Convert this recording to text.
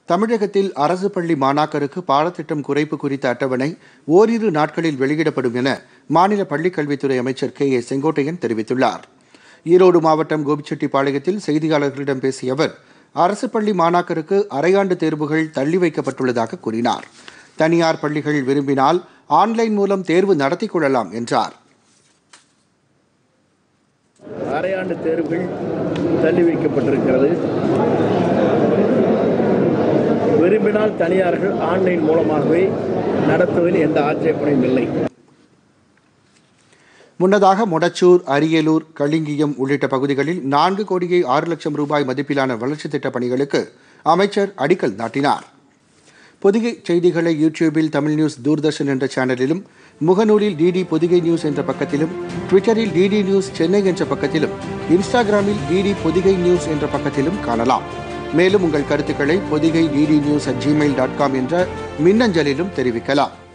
தமிழகத்தில் அரசு பள்ளி மாணாக்கருக்கு பாடத்திட்டம் குறைப்பு குறித்த அட்டவணை ஓரிரு நாட்களில் வெளியிடப்படும் என மாநில பள்ளிக்கல்வித்துறை அமைச்சர் கே ஏ செங்கோட்டையன் தெரிவித்துள்ளார் ஈரோடு மாவட்டம் கோபிச்செட்டிப்பாளையத்தில் செய்தியாளர்களிடம் பேசிய அவர் அரசு பள்ளி மாணாக்கருக்கு அரையாண்டு தேர்வுகள் தள்ளி வைக்கப்பட்டுள்ளதாக கூறினார் தனியார் பள்ளிகள் விரும்பினால் ஆன்லைன் மூலம் தேர்வு நடத்திக் கொள்ளலாம் என்றார் அரையாண்டு தேர்வுகள் தள்ளி வைக்கப்பட்டிருக்கிறது விரும்பினால் தனியார்கள் ஆன்லைன் மூலமாகவே நடத்துவதில் எந்த ஆட்சேபனையும் இல்லை முன்னதாக மொடச்சூர் அரியலூர் களிங்கியம் உள்ளிட்ட பகுதிகளில் நான்கு கோடியே ஆறு லட்சம் ரூபாய் மதிப்பிலான வளர்ச்சித் திட்டப் பணிகளுக்கு அமைச்சர் அடிக்கல் நாட்டினார் பொதிகை செய்திகளை யூடியூபில் தமிழ் நியூஸ் தூர்தர்ஷன் என்ற சேனலிலும் முகநூலில் டிடி பொதிகை நியூஸ் என்ற பக்கத்திலும் ட்விட்டரில் டிடி நியூஸ் சென்னை என்ற பக்கத்திலும் இன்ஸ்டாகிராமில் டிடி பொதிகை நியூஸ் என்ற பக்கத்திலும் காணலாம் மேலும் உங்கள் கருத்துக்களை Pothigai DD news at Gmail dot com என்ற மின்னஞ்சலிலும் தெரிவிக்கலாம்